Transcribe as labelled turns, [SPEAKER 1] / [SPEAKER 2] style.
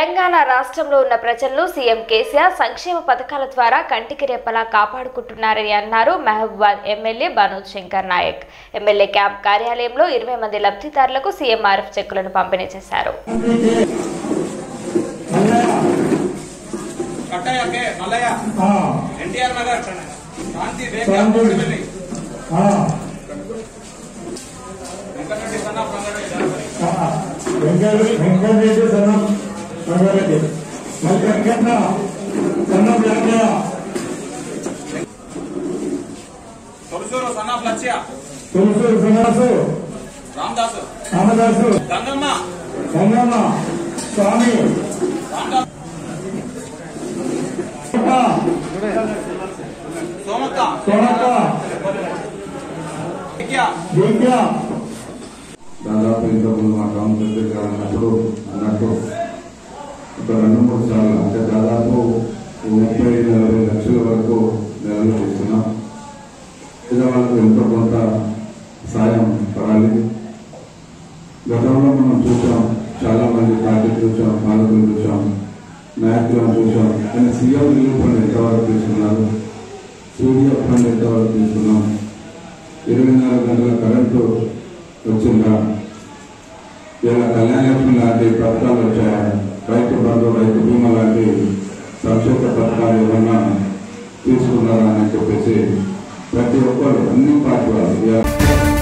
[SPEAKER 1] తెలంగాణ రాష్ట్రంలో ఉన్న ప్రజలను సీఎం కేసీఆర్ సంక్షేమ పథకాల ద్వారా కంటికి రెప్పలా కాపాడుకుంటున్నారని అన్నారు Mahabubabad MLA Banoj Shankar Nayak MLA camp కార్యాలయంలో ఇరవై మంది లబ్ధిదారులకు సీఎం ఆర్ఎఫ్ చెక్కులను పంపిణీ చేశారు
[SPEAKER 2] కట్టయ్య కే మల్లయ్య ఎన్టీఆర్ నగర్ శాంతి రేఖ
[SPEAKER 3] శాంతి.
[SPEAKER 2] కోడిపల్లి వెంకటరెడ్డి సన్న పొంగడి
[SPEAKER 3] వెంకటరెడ్డి సన్నం రంగారెడ్డి మళ్ళీ వెంకన్న సన్నం వెంకయ్య
[SPEAKER 2] తొలసూరు సన్న లక్ష్య
[SPEAKER 3] తులసి శ్రీనివాసు
[SPEAKER 2] రామదాసు
[SPEAKER 3] రామదాసు
[SPEAKER 2] గంగమ్మ
[SPEAKER 3] గంగమ్మ స్వామి
[SPEAKER 2] రామదాసు
[SPEAKER 3] అక్క,
[SPEAKER 2] సోమక్క
[SPEAKER 3] సోనక్క
[SPEAKER 2] విద్య
[SPEAKER 3] దీప్య
[SPEAKER 4] దాదాపు ఇంతకుముందు మా గ్రామ సభ్యులు అన్నప్పుడు అన్నట్టు ఒక రెండు మూడు సార్లు అంటే దాదాపు ముప్పై నలభై లక్షల వరకు నెలలు చేస్తున్నాం పేదవాళ్ళకు ఎంతో కొంత సాయం పడాలి గతంలో మనం చూసాం చాలా మంది పార్టీ చూసాం పాలకులు చూసాం నాయకులను చూసాం కానీ సీఎం రిలీఫ్ ఫండ్ ఎంతవరకు తీసుకున్నారు సూర్య ఫండ్ ఎంతవరకు తీసుకున్నాం ఇరవై నాలుగు గంటల కరెంటు వచ్చిందా ఇలా కళ్యాణ లక్ష్మి లాంటి పథకాలు వచ్చాయా రైతు బంధు రైతు బీమా లాంటి సంక్షేమ పథకాలు ఏమన్నా తీసుకున్నారా అని చెప్పేసి ప్రతి ఒక్కరు అన్ని పార్టీ వాళ్ళు ఇలా